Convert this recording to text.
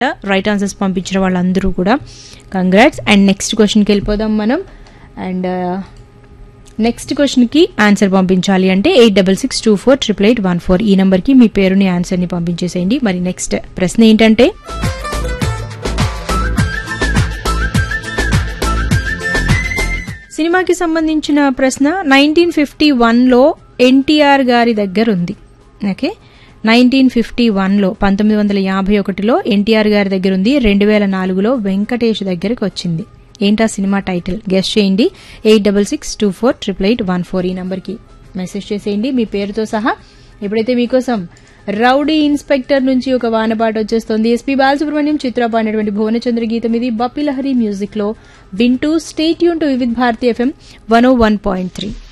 right answers పంపించిన వాళ్ళందరూ కూడా కంగ్రాట్స్ అండ్ నెక్స్ట్ క్వశ్చన్కి వెళ్ళిపోదాం మనం అండ్ నెక్స్ట్ క్వశ్చన్కి ఆన్సర్ పంపించాలి అంటే eight double six two four triple eight one four ఈ నెంబర్కి మీ పేరుని ఆన్సర్ని పంపించేసేయండి మరి నెక్స్ట్ ప్రశ్న ఏంటంటే సినిమాకి సంబంధించిన ప్రశ్న నైన్టీన్ ఫిఫ్టీ వన్లో ఎన్టీఆర్ గారి దగ్గర ఉంది ఓకే నైన్టీన్ ఫిఫ్టీ వన్లో పంతొమ్మిది వందల యాభై ఒకటిలో ఎన్టీఆర్ గారి దగ్గర ఉంది రెండు వేల నాలుగులో వెంకటేష్ దగ్గరికి వచ్చింది ఏంటా సినిమా టైటిల్ గెస్ట్ చేయండి eight double six two four triple eight one four ఈ నంబర్కి మెసేజ్ చేసేయండి మీ పేరుతో సహా ఇప్పుడైతే మీకోసం రౌడీ ఇన్స్పెక్టర్ నుంచి ఒక వానపాట వచ్చేస్తుంది ఎస్పీ బాలసుబ్రహ్మణ్యం చిత్ర పాడినటువంటి భువనచంద్ర గీతం ఇది బప్పిలహరి మ్యూజిక్ లో వింటూ స్టేట్ యూన్ to Vividh Bharati FM one O one point three